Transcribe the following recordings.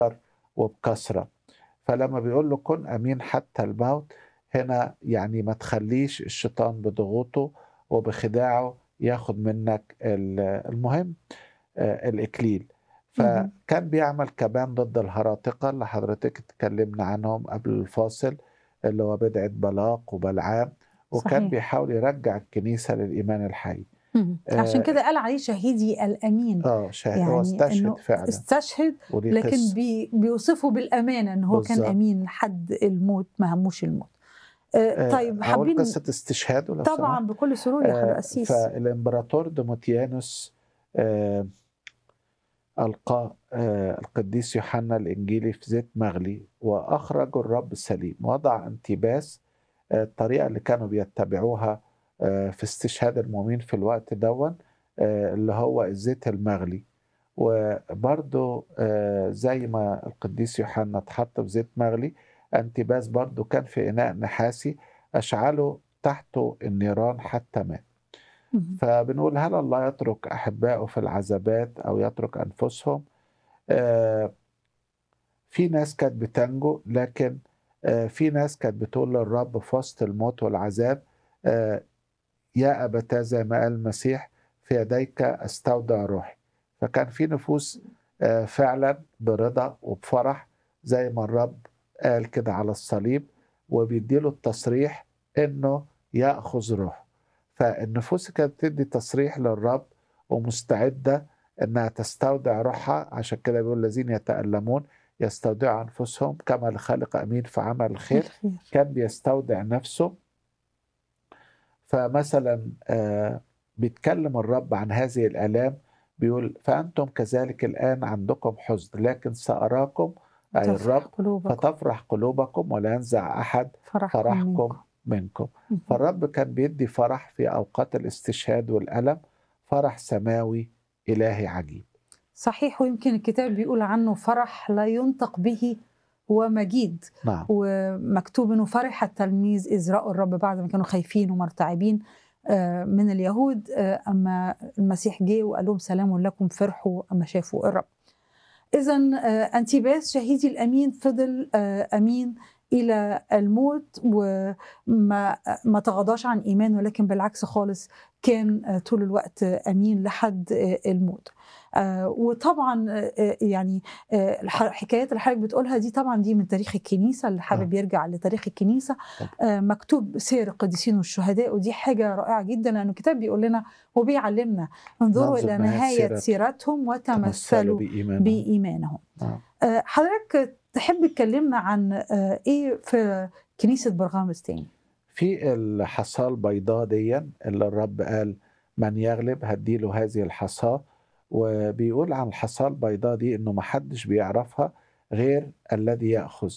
وبكثرة فلما بيقول له كن أمين حتى الموت هنا يعني ما تخليش الشيطان بضغوطه وبخداعه ياخد منك ال- المهم آه، الإكليل مهم. فكان بيعمل كمان ضد الهراطقة اللي حضرتك اتكلمنا عنهم قبل الفاصل اللي هو بدعة بلاق وبلعام وكان صحيح. بيحاول يرجع الكنيسة للإيمان الحي مم. عشان آه، كده قال عليه شهيدي الامين اه شاهد يعني هو استشهد انه فعلا استشهد وليه لكن قصة. بي بيوصفه بالامانه ان هو كان بالظبط. امين لحد الموت ما هموش الموت آه آه، طيب أقول حابين قصة استشهاده لو طبعا سمحت بكل سرور يا حضرة آه، قسيس فالإمبراطور دوموتيانوس آه، ألقى آه، القديس يوحنا الإنجيلي في زيت مغلي وأخرج الرب سليم وضع انتباس آه، الطريقة اللي كانوا بيتبعوها آه، في استشهاد المؤمنين في الوقت دون آه، اللي هو الزيت المغلي وبرضو آه، زي ما القديس يوحنا اتحط في زيت مغلي انتباس برضو كان في إناء نحاسي أشعله تحته النيران حتى مات مم. فبنقول هل الله يترك أحبائه في العذابات أو يترك أنفسهم آه، في ناس كانت بتنجو لكن آه، في ناس كانت بتقول للرب في وسط الموت والعذاب آه، يا أبتاه زي ما قال المسيح في يديك أستودع روحي فكان في نفوس آه، فعلا برضا وبفرح زي ما الرب قال كده على الصليب وبيديله التصريح إنه يأخذ روحه فالنفوس كانت بتدي تصريح للرب ومستعدة إنها تستودع روحها عشان كده بيقول الذين يتألمون يستودعوا أنفسهم كما الخالق أمين في عمل الخير الخير كان بيستودع نفسه فمثلا آه، بيتكلم الرب عن هذه الآلام بيقول فأنتم كذلك الآن عندكم حزن لكن سأراكم أي تفرح الرب قلوبكم فتفرح قلوبكم ولا ينزع أحد فرحكم فرحكم منكم. منكم مم. فالرب كان بيدي فرح في أوقات الاستشهاد والألم فرح سماوي إلهي عجيب صحيح ويمكن الكتاب بيقول عنه فرح لا ينطق به هو مجيد نعم ومكتوب انه فرح التلميذ اذ راوا الرب بعد ما كانوا خايفين ومرتعبين آه، من اليهود آه، اما المسيح جه وقال لهم سلام لكم فرحوا اما شافوا الرب. اذا انتيباس شهيدي الامين فضل آه، امين الى الموت وما ما تغاضاش عن ايمانه لكن بالعكس خالص كان آه، طول الوقت آه، امين لحد آه، الموت. آه، وطبعا آه، آه، يعني آه، الح- الحكايات اللي حضرتك بتقولها دي طبعا دي من تاريخ الكنيسه اللي حابب يرجع لتاريخ الكنيسه آه، مكتوب سير القديسين والشهداء ودي حاجه رائعه جدا لانه الكتاب بيقول لنا وبيعلمنا انظروا ننظر الى نهاية نهايه سيرتهم. سيرتهم تمثلوا وتمثلوا بإيمان بايمانهم. نعم. آه، حضرتك تحب تكلمنا عن آه، ايه في كنيسه برغامس تاني؟ في الحصاة البيضاء دي اللي الرب قال من يغلب هديله هذه الحصاة وبيقول عن الحصاة البيضاء دي انه محدش بيعرفها غير الذي يأخذ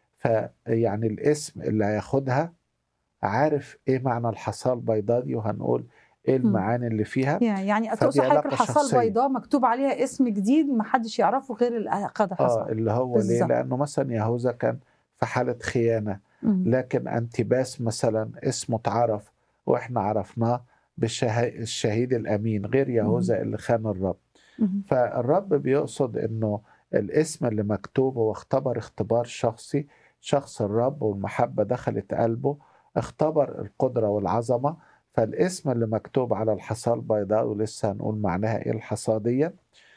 فيعني الاسم اللي هياخدها عارف ايه معنى الحصاة البيضاء دي وهنقول ايه المعاني اللي فيها يعني يعني فدي تقصد حضرتك علاقة الحصاله شخصية. البيضاء مكتوب عليها اسم جديد محدش يعرفه غير اللي اخذ اه الحصاله. اللي هو ليه بالظبط. لانه مثلا يهوذا كان في حالة خيانة مم. لكن انتباس مثلا اسمه اتعرف واحنا عرفناه بالشهيد الامين غير يهوذا اللي خان الرب مم. فالرب بيقصد انه الاسم اللي مكتوب هو اختبر اختبار شخصي شخص الرب والمحبه دخلت قلبه اختبر القدره والعظمه فالاسم اللي مكتوب على الحصاه البيضاء ولسه هنقول معناها ايه الحصاه دي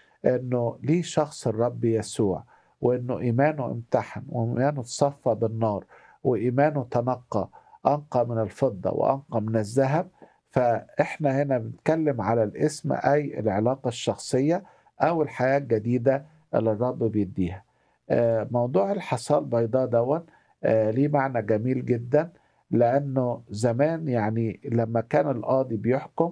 انه ليه شخص الرب يسوع وانه ايمانه امتحن وايمانه اتصفى بالنار وايمانه تنقى انقى من الفضه وانقى من الذهب فاحنا هنا بنتكلم على الاسم اي العلاقه الشخصيه او الحياه الجديده اللي الرب بيديها آه، موضوع الحصاه البيضاء دون آه، ليه معنى جميل جدا لانه زمان يعني لما كان القاضي بيحكم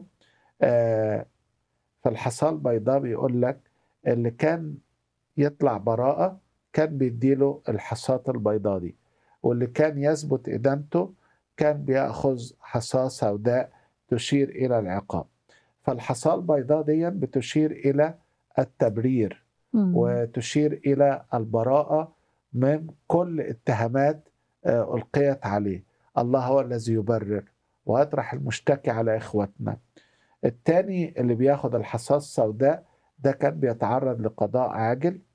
آه، فالحصاه البيضاء بيقول لك اللي كان يطلع براءه كان بيديله الحصاه البيضاء دي واللي كان يثبت ادانته كان بياخذ حصاه سوداء تشير الى العقاب فالحصاه البيضاء دي بتشير الى التبرير مم. وتشير الى البراءه من كل اتهامات آه، القيت عليه الله هو الذي يبرر ويطرح المشتكي على اخوتنا الثاني اللي بياخد الحصاه السوداء ده كان بيتعرض لقضاء عاجل